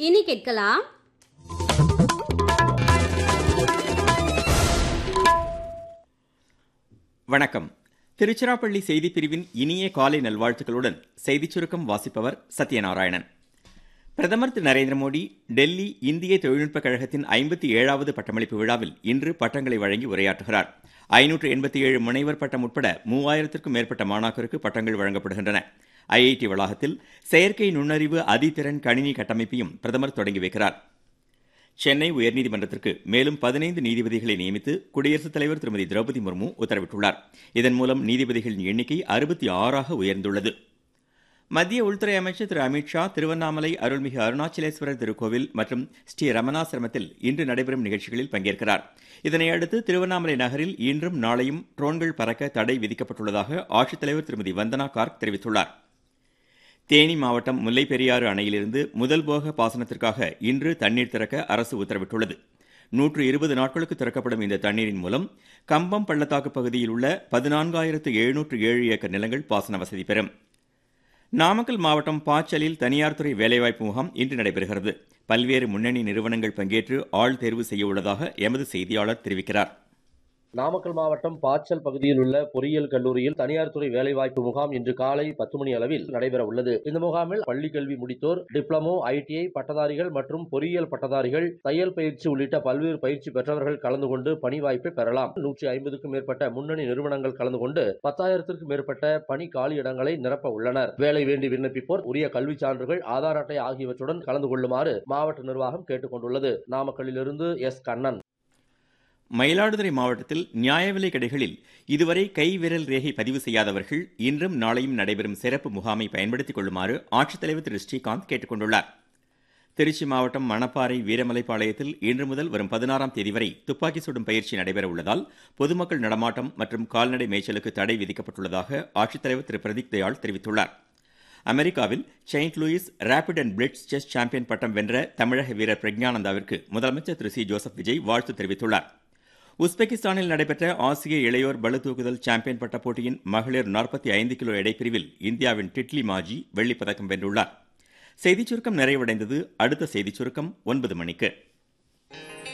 இனி கேட்கலாம் வணக்கம் திருச்சிராப்பள்ளி செய்திப் பிரிவின் இனிய காலை நல்வாழ்த்துக்களுடன் செய்திச் சுருக்கம் வாசிப்பவர் சத்யநாராயணன் பிரதமர் திரு நரேந்திர மோடி டெல்லி இந்திய தொழில்நுட்பக் கழகத்தின் ஐம்பத்தி ஏழாவது பட்டமளிப்பு விழாவில் இன்று பட்டங்களை வழங்கி உரையாற்றுகிறார் ஐநூற்று எண்பத்தி ஏழு முனைவர் பட்டம் உட்பட மூவாயிரத்திற்கும் மேற்பட்ட மாணாக்கருக்கு பட்டங்கள் வழங்கப்படுகின்றன ஐஐடி வளாகத்தில் செயற்கை நுண்ணறிவு அதிதிறன் கணினி கட்டமைப்பையும் பிரதமர் தொடங்கி வைக்கிறார் சென்னை உயர்நீதிமன்றத்திற்கு மேலும் பதினைந்து நீதிபதிகளை நியமித்து குடியரசுத் தலைவர் திருமதி திரௌபதி முர்மு உத்தரவிட்டுள்ளார் இதன் மூலம் நீதிபதிகளின் எண்ணிக்கை அறுபத்தி ஆறாக உயர்ந்துள்ளது மத்திய உள்துறை அமைச்சர் திரு அமித்ஷா திருவண்ணாமலை அருள்மிகு அருணாச்சலேஸ்வரர் திருக்கோவில் மற்றும் ஸ்ரீ ரமணாசிரமத்தில் இன்று நடைபெறும் நிகழ்ச்சிகளில் பங்கேற்கிறார் இதனையடுத்து திருவண்ணாமலை நகரில் இன்றும் நாளையும் ட்ரோன்கள் பறக்க தடை விதிக்கப்பட்டுள்ளதாக ஆட்சித்தலைவர் திருமதி வந்தனா கார்க் தெரிவித்துள்ளார் தேனி மாவட்டம் முல்லைப்பெரியாறு அணையிலிருந்து முதல் போக பாசனத்திற்காக இன்று தண்ணீர் திறக்க அரசு உத்தரவிட்டுள்ளது நூற்று இருபது நாட்களுக்கு திறக்கப்படும் இந்த தண்ணீரின் மூலம் கம்பம் பள்ளத்தாக்கு பகுதியில் உள்ள பதினான்காயிரத்து எழுநூற்று ஏழு ஏக்கர் நிலங்கள் பாசன வசதி பெறும் நாமக்கல் மாவட்டம் பாச்சலில் தனியார் துறை வேலைவாய்ப்பு முகாம் இன்று நடைபெறுகிறது பல்வேறு முன்னணி நிறுவனங்கள் பங்கேற்று ஆள் தேர்வு செய்ய உள்ளதாக எமது செய்தியாளர் தெரிவிக்கிறார் நாமக்கல் மாவட்டம் பாச்சல் பகுதியில் உள்ள பொறியியல் கல்லூரியில் தனியார் துறை வேலைவாய்ப்பு முகாம் இன்று காலை பத்து மணி அளவில் நடைபெற உள்ளது இந்த முகாமில் பள்ளி கல்வி முடித்தோர் டிப்ளமோ ஐடிஐ பட்டதாரிகள் மற்றும் பொறியியல் பட்டதாரிகள் தையல் பயிற்சி உள்ளிட்ட பல்வேறு பயிற்சி பெற்றவர்கள் கலந்து கொண்டு பணி வாய்ப்பை பெறலாம் நூற்றி ஐம்பதுக்கும் மேற்பட்ட முன்னணி நிறுவனங்கள் கலந்து கொண்டு பத்தாயிரத்திற்கும் மேற்பட்ட பணி காலி இடங்களை நிரப்ப உள்ளனர் வேலை வேண்டி விண்ணப்பிப்போர் உரிய கல்வி சான்றுகள் ஆதார் அட்டை ஆகியவற்றுடன் கலந்து கொள்ளுமாறு மாவட்ட நிர்வாகம் கேட்டுக் கொண்டுள்ளது நாமக்கல்லிலிருந்து எஸ் கண்ணன் மயிலாடுதுறை மாவட்டத்தில் நியாய விலை கடைகளில் இதுவரை கை விரல் ரேகை பதிவு செய்யாதவர்கள் இன்றும் நாளையும் நடைபெறும் சிறப்பு முகாமை பயன்படுத்திக் கொள்ளுமாறு ஆட்சித்தலைவர் திரு ஸ்ரீகாந்த் கேட்டுக் கொண்டுள்ளார் திருச்சி மாவட்டம் மணப்பாறை வீரமலைப்பாளையத்தில் இன்று முதல் வரும் பதினாறாம் தேதி வரை துப்பாக்கி சுடும் பயிற்சி நடைபெற உள்ளதால் பொதுமக்கள் நடமாட்டம் மற்றும் கால்நடை மேய்ச்சலுக்கு தடை விதிக்கப்பட்டுள்ளதாக ஆட்சித்தலைவர் திரு பிரதீப் தயாள் தெரிவித்துள்ளார் அமெரிக்காவில் Saint Louis rapid and blitz chess champion பட்டம் வென்ற தமிழக வீரர் பிரக்ஞானந்தாவிற்கு முதலமைச்சர் திரு சி ஜோசப் விஜய் வாழ்த்து தெரிவித்துள்ளார் உஸ்பெகிஸ்தானில் நடைபெற்ற ஆசிய இளையோர் பளுதூக்குதல் சாம்பியன் பட்ட போட்டியின் மகளிர் நாற்பத்தி ஐந்து கிலோ எடைப்பிரிவில் இந்தியாவின் டிட்லி மாஜி வெள்ளிப் பதக்கம் வென்றுள்ளார் செய்திச் சுருக்கம் நிறைவடைந்தது அடுத்த செய்திச் சுருக்கம் ஒன்பது மணிக்கு